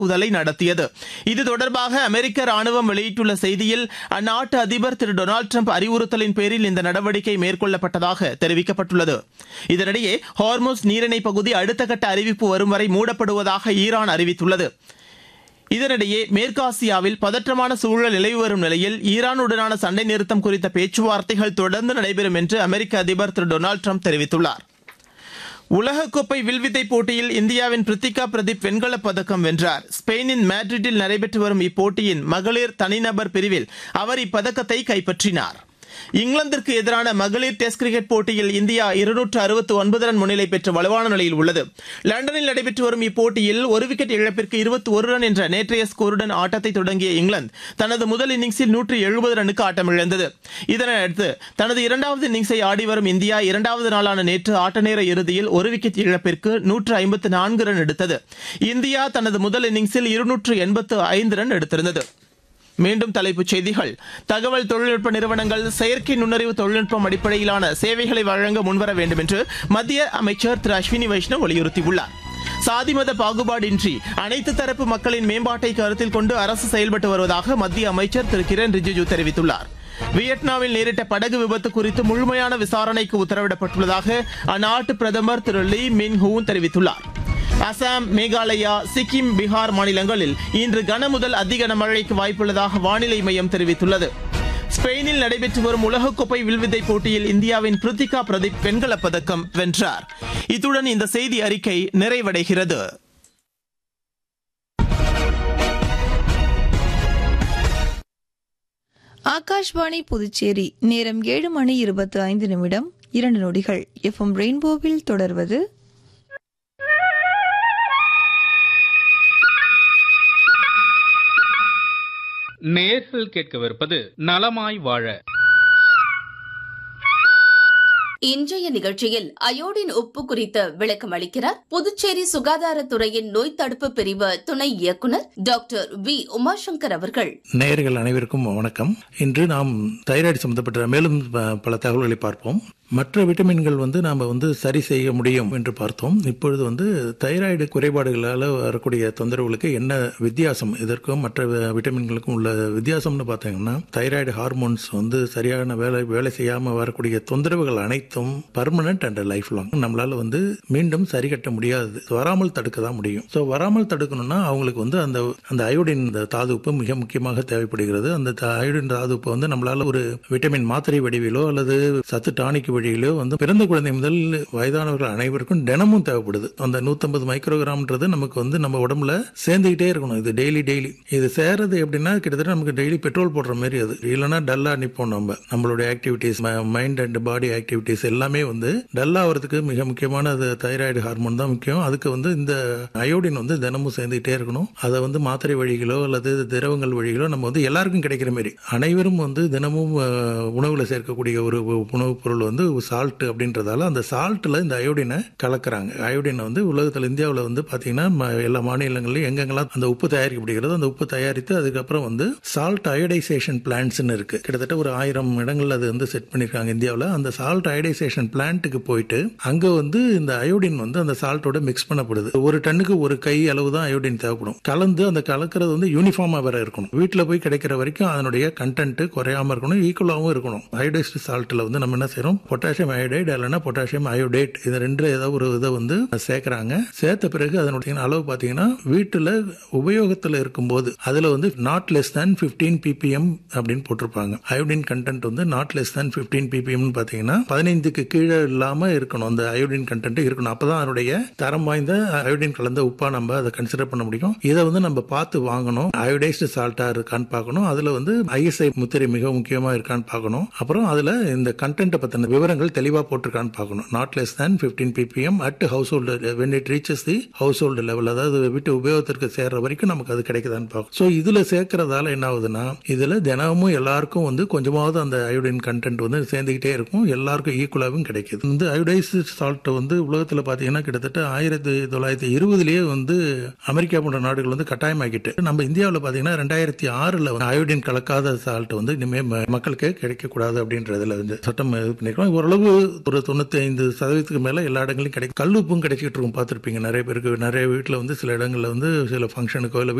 தாக்குதலை நடத்தியது இது தொடர்பாக அமெரிக்க ராணுவம் வெளியிட்டுள்ள செய்தியில் அந்நாட்டு அதிபர் திரு டொனால்டு டிரம்ப் அறிவுறுத்தலின் பேரில் இந்த நடவடிக்கை மேற்கொள்ளப்பட்டதாக தெரிவிக்கப்பட்டுள்ளது இதனிடையே ஹார்மோஸ் நீரிணை பகுதி அடுத்த கட்ட அறிவிப்பு வரும் வரை மூடப்படுவதாக ஈரான் அறிவித்துள்ளது இதனிடையே மேற்காசியாவில் பதற்றமான சூழல் நிலவி வரும் நிலையில் ஈரானுடனான சண்டை நிறுத்தம் குறித்த பேச்சுவார்த்தைகள் தொடர்ந்து நடைபெறும் என்று அமெரிக்க அதிபர் திரு டொனால்டு ட்ரம்ப் தெரிவித்துள்ளார் உலகக்கோப்பை வில்வித்தை போட்டியில் இந்தியாவின் பிரித்திகா பிரதீப் வெண்கலப் பதக்கம் வென்றார் ஸ்பெயினின் மேட்ரிட்டில் நடைபெற்று வரும் இப்போட்டியின் மகளிர் தனிநபர் பிரிவில் அவர் இப்பதக்கத்தை கைப்பற்றினார் இங்கிலாந்திற்கு எதிரான மகளிர் டெஸ்ட் கிரிக்கெட் போட்டியில் இந்தியா இருநூற்று அறுபத்து ஒன்பது ரன் முன்னிலை பெற்று வலுவான நிலையில் உள்ளது லண்டனில் நடைபெற்று வரும் இப்போட்டியில் ஒரு விக்கெட் இழப்பிற்கு இருபத்தி ஒரு ரன் என்ற நேற்றைய ஸ்கோருடன் ஆட்டத்தை தொடங்கிய இங்கிலாந்து தனது முதல் இன்னிங்ஸில் நூற்று எழுபது ரனுக்கு ஆட்டமிழந்தது இதனையடுத்து தனது இரண்டாவது இன்னிங்ஸை ஆடி வரும் இந்தியா இரண்டாவது நாளான நேற்று ஆட்ட நேர இறுதியில் ஒரு விக்கெட் இழப்பிற்கு நூற்று ஐம்பத்து நான்கு ரன் எடுத்தது இந்தியா தனது முதல் இன்னிங்ஸில் இருநூற்று எண்பத்து ஐந்து ரன் எடுத்திருந்தது மீண்டும் தலைப்புச் செய்திகள் தகவல் தொழில்நுட்ப நிறுவனங்கள் செயற்கை நுண்ணறிவு தொழில்நுட்பம் அடிப்படையிலான சேவைகளை வழங்க முன்வர வேண்டும் என்று மத்திய அமைச்சர் திரு அஸ்வினி வைஷ்ணவ் வலியுறுத்தியுள்ளார் சாதி மத பாகுபாடின்றி அனைத்து தரப்பு மக்களின் மேம்பாட்டை கருத்தில் கொண்டு அரசு செயல்பட்டு வருவதாக மத்திய அமைச்சர் திரு கிரண் ரிஜிஜு தெரிவித்துள்ளார் வியட்நாமில் நேரிட்ட படகு விபத்து குறித்து முழுமையான விசாரணைக்கு உத்தரவிடப்பட்டுள்ளதாக அந்நாட்டு பிரதமர் திரு லீ மின் ஹூன் தெரிவித்துள்ளார் அசாம் மேகாலயா சிக்கிம் பீகார் மாநிலங்களில் இன்று கனமுதல் அதி கனமழைக்கு வாய்ப்புள்ளதாக வானிலை மையம் தெரிவித்துள்ளது ஸ்பெயினில் நடைபெற்று வரும் உலகக்கோப்பை வில்வித்தை போட்டியில் இந்தியாவின் பிரித்திகா பிரதீப் வெண்கலப் பதக்கம் வென்றார் இத்துடன் இந்த செய்தி அறிக்கை நிறைவடைகிறது ஆகாஷ்வாணி புதுச்சேரி நேரம் ஏழு மணி இருபத்தி ஐந்து நிமிடம் இரண்டு நொடிகள் எஃப்எம் ரெயின்போவில் தொடர்வது நேர்கள் கேட்கவிருப்பது நலமாய் வாழ இன்றைய நிகழ்ச்சியில் அயோடின் உப்பு குறித்து விளக்கம் அளிக்கிறார் புதுச்சேரி சுகாதாரத்துறையின் நோய் தடுப்பு பிரிவு துணை இயக்குனர் டாக்டர் வி உமாசங்கர் அவர்கள் நேயர்கள் அனைவருக்கும் வணக்கம் இன்று நாம் தைராய்டு சம்பந்தப்பட்ட மேலும் ப- பல தகவல்களை பார்ப்போம் மற்ற விட்டமின்கள் வந்து நாம் வந்து சரி செய்ய முடியும் என்று பார்த்தோம் இப்பொழுது வந்து தைராய்டு குறைபாடுகளால் வரக்கூடிய தொந்தரவுகளுக்கு என்ன வித்தியாசம் இதற்கும் மற்ற வி- விட்டமின்களுக்கும் உள்ள வித்தியாசம்னு பார்த்தீங்கன்னா தைராய்டு ஹார்மோன்ஸ் வந்து சரியான வேலை வேலை செய்யாமல் வரக்கூடிய தொந்தரவுகள் அனைத்தும் பர்மனன்ட் அண்ட் லைஃப் லாங் நம்மளால வந்து மீண்டும் சரி கட்ட முடியாது வராமல் தடுக்க தான் முடியும் ஸோ வராமல் தடுக்கணும்னா அவங்களுக்கு வந்து அந்த அந்த அயோடின் இந்த தாதுப்பு மிக முக்கியமாக தேவைப்படுகிறது அந்த த- அயோடின் தாதுப்பு வந்து நம்மளால ஒரு விட்டமின் மாத்திரை வடிவிலோ அல்லது சத்து டானிக் வழியிலோ வந்து பிறந்த குழந்தை முதல் வயதானவர்கள் அனைவருக்கும் தினமும் தேவைப்படுது அந்த 150 மைக்ரோகிராம்ன்றது நமக்கு வந்து நம்ம உடம்புல சேர்ந்துக்கிட்டே இருக்கணும் இது டெய்லி டெய்லி இது சேரது எப்படின்னா கிட்டத்தட்ட நமக்கு டெய்லி பெட்ரோல் போடுற மாதிரி அது இல்லைன்னா டல்லா நிப்போம் நம்ம நம்மளுடைய activities mind and body activities எல்லாமே வந்து டல்லா ஆகிறதுக்கு மிக முக்கியமான அது தைராய்டு ஹார்மோன் தான் முக்கியம் அதுக்கு வந்து இந்த அயோடின் வந்து தினமும் சேர்ந்துக்கிட்டே இருக்கணும் அதை வந்து மாத்திரை வழிகளோ அல்லது திரவங்கள் வழிகளோ நம்ம வந்து எல்லாருக்கும் கிடைக்கிற மாதிரி அனைவரும் வந்து தினமும் அஹ், உணவுல சேர்க்கக்கூடிய ஒரு உ- உணவுப் பொருள் வந்து சால்ட் அப்படின்றதால அந்த சால்ட்ல இந்த அயோடினை கலக்குறாங்க அயோடினை வந்து உலகத்தில் இந்தியாவில் வந்து பாத்தீங்கன்னா ம- எல்லா மாநிலங்கள்லயும் எங்கெங்கெல்லாம் அந்த உப்பு தயாரிக்கப்படுகிறதோ அந்த உப்பு தயாரித்து அதுக்கப்புறம் வந்து சால்ட் அயோடைசேஷன் பிளான்ட்ஸ்னு இருக்கு கிட்டத்தட்ட ஒரு ஆயிரம் இடங்கள்ல அது வந்து செட் பண்ணிருக்காங்க இந்தியாவில் அந்த சால்ட் அயோடைசேஷன் பிளான்ட்டுக்கு போயிட்டு அங்க வந்து இந்த அயோடின் வந்து அந்த சால்ட்டோட மிக்ஸ் பண்ணப்படுது ஒரு டன்னுக்கு ஒரு கை அளவு தான் அயோடின் தேவைப்படும் கலந்து அந்த கலக்கிறது வந்து யூனிஃபார்மா வேற இருக்கணும் வீட்டில் போய் கிடைக்கிற வரைக்கும் அதனுடைய கண்டென்ட் குறையாம இருக்கணும் ஈக்குவலாகவும் இருக்கணும் அயோடைஸ்டு சால்ட்ல வந்து நம்ம என்ன செய்றோம் பொட்டாசியம் அயோடைடு இல்லைன்னா பொட்டாசியம் அயோடேட் இது ரெண்டு ஏதாவது ஒரு இதை வந்து சேர்க்கறாங்க சேர்த்த பிறகு அதனுடைய அளவு பார்த்தீங்கன்னா வீட்டில் உபயோகத்தில் இருக்கும்போது அதுல வந்து நாட் லெஸ் தேன் 15 ppm அப்படின்னு போட்டிருப்பாங்க அயோடின் கண்டென்ட் வந்து நாட் லெஸ் தேன் 15 ppm பார்த்தீங்கன்னா பதினைந்துக்கு கீழே இல்லாம இருக்கணும் அந்த அயோடின் கண்டென்ட் இருக்கணும் அப்பதான் அதனுடைய தரம் வாய்ந்த அயோடின் கலந்த உப்பா நம்ம அதை கன்சிடர் பண்ண முடியும் இதை வந்து நம்ம பார்த்து வாங்கணும் அயோடைஸ்டு சால்ட்டா இருக்கான்னு பார்க்கணும் அதுல வந்து ஐஎஸ்ஐ முத்திரை மிக முக்கியமா இருக்கான்னு பார்க்கணும் அப்புறம் அதுல இந்த கண்டென்ட்டை பத்தின விவரங்கள் தெளிவா போட்டிருக்கான்னு பார்க்கணும் not less than 15 ppm at household when it reaches the household level அதாவது வீட்டு உபயோகத்திற்கு சேர்ற வரைக்கும் நமக்கு அது கிடைக்குதான்னு பார்க்கணும் ஸோ இதுல சேர்க்கறதால என்ன ஆகுதுன்னா இதுல தினமும் எல்லாருக்கும் வந்து கொஞ்சமாவது அந்த அயோடின் கண்டென்ட் வந்து சேர்ந்துக்கிட்டே இருக்கும் எல்லாருக்கும் ஈக்குவலாகவும் கிடைக்குது இந்த அயோடைஸ் சால்ட் வந்து உலகத்தில் பார்த்தீங்கன்னா கிட்டத்தட்ட ஆயிரத்தி தொள்ளாயிரத்தி இருபதுலேயே வந்து அமெரிக்கா போன்ற நாடுகள் வந்து கட்டாயமாக்கிட்டு நம்ம இந்தியாவில் பார்த்தீங்கன்னா ரெண்டாயிரத்தி ஆறில் அயோடின் கலக்காத சால்ட் வந்து இனிமேல் ம- மக்களுக்கு கிடைக்கக்கூடாது அப்படின்றதுல வந்து சட்டம் இது பண்ணிருக்கோம் ஓரளவு ஒரு தொண்ணூத்தி ஐந்து சதவீதத்துக்கு மேல எல்லா இடங்களையும் கிடைக்கும் கல்லுப்பும் கிடைச்சிட்டு இருக்கும் பார்த்துருப்பீங்க நிறைய பேருக்கு நிறைய வீட்டில் வந்து சில இடங்கள்ல வந்து சில ஃபங்க்ஷனுக்கோ இல்லை